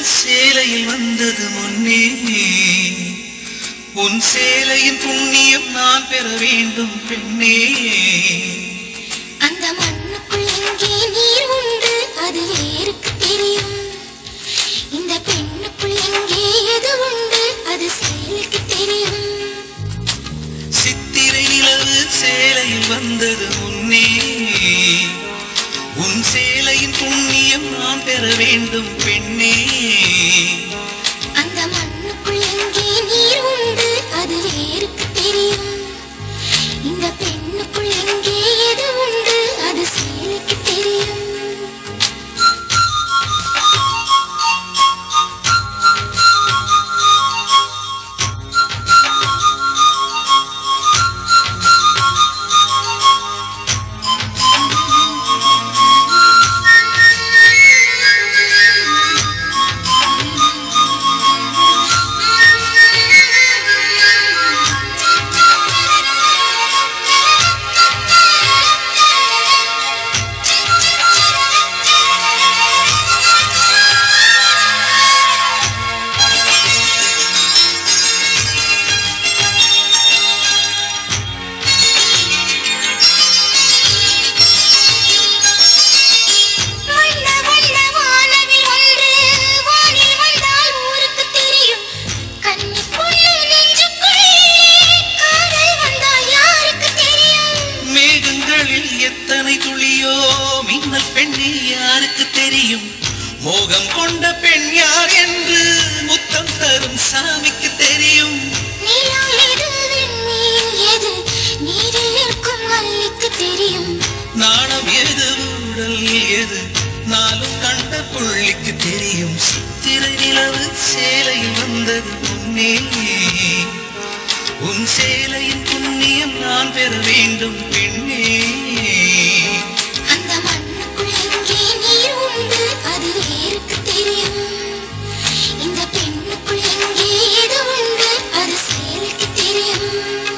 சேலையில் வந்தது முன்னே உன் சேலையின் புண்ணியம் நான் பெற வேண்டும் பெண்ணே அந்த மண்ணுக்குள் எங்கே நீர் உண்டு அது வேருக்கு தெரியும் இந்த பெண்ணுக்குள் எங்கே எது உண்டு அது செயலுக்கு தெரியும் சித்திரை நிலவு சேலையில் வந்தது முன்னே உன் சேலையின் புண்ணியம் நான் பெற வேண்டும் பெண்ணே அந்த மண்ணுக்குள் எங்கே நீர் உண்டு அது வேருக்கு தெரியும் இந்த பெண்ணுக்குள் எங்கே எது உண்டு அது செயலுக்கு தெரியும் வண்ண வண்ண வானவில் ஒன்று வானில் வந்தால் ஊருக்கு தெரியும் கன்னி பொண்ணு நெஞ்சுக்குள் காதல் வந்தால் யாருக்கு தெரியும் மேகங்களில் எத்தனை துளியோ மின்னல் பெண்ணே யாருக்கு தெரியும் மோகம் கொண்ட பெண் யார் என்று முத்தம் தரும் சாமிக்கு தெரியும் நிலா எது விண்மீன் எது நீரில் நிற்கும் மல்லிக்கு தெரியும் நாணம் எது ஊடல் எது நாளும் கண்ட புள்ளிக்கு தெரியும் சித்திரை நிலவு சேலையில் வந்தது முன்னே உன் சேலையின் புண்ணியம் நான் பெற வேண்டும் பெண்ணே அந்த மண்ணுக்குள் எங்கே நீர் உண்டு அது வேருக்கு தெரியும் இந்த பெண்ணுக்குள் எங்கே எது உண்டு அது செயலுக்கு தெரியும்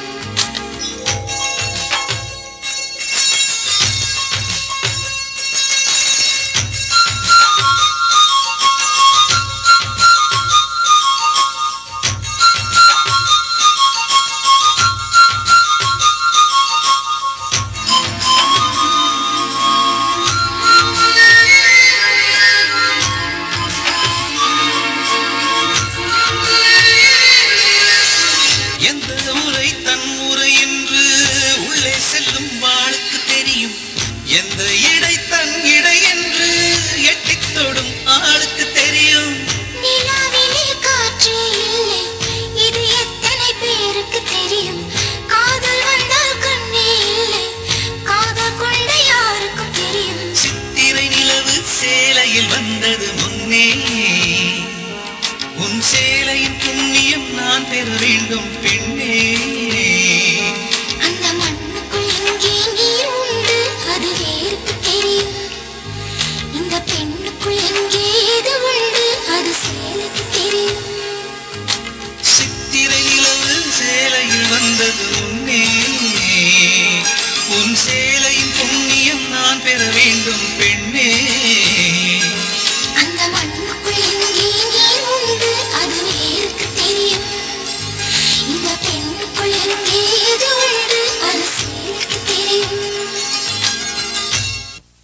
எந்த உரை தன் உரை என்று உள்ளே செல்லும் வாளுக்கு தெரியும் எந்த இடை தன் இடை என்று எட்டித் தொடும் ஆளுக்கு தெரியும் நிலாவிலே காற்றே இல்லை இது எத்தனை பேருக்கு தெரியும் காதல் வந்தால் கண்ணே இல்லை காதல் கொண்ட யாருக்கும் தெரியும் சித்திரை நிலவு சேலையில் வந்தது முன்னே உன் சேலையின் புண்ணியம் நான் பெற வேண்டும்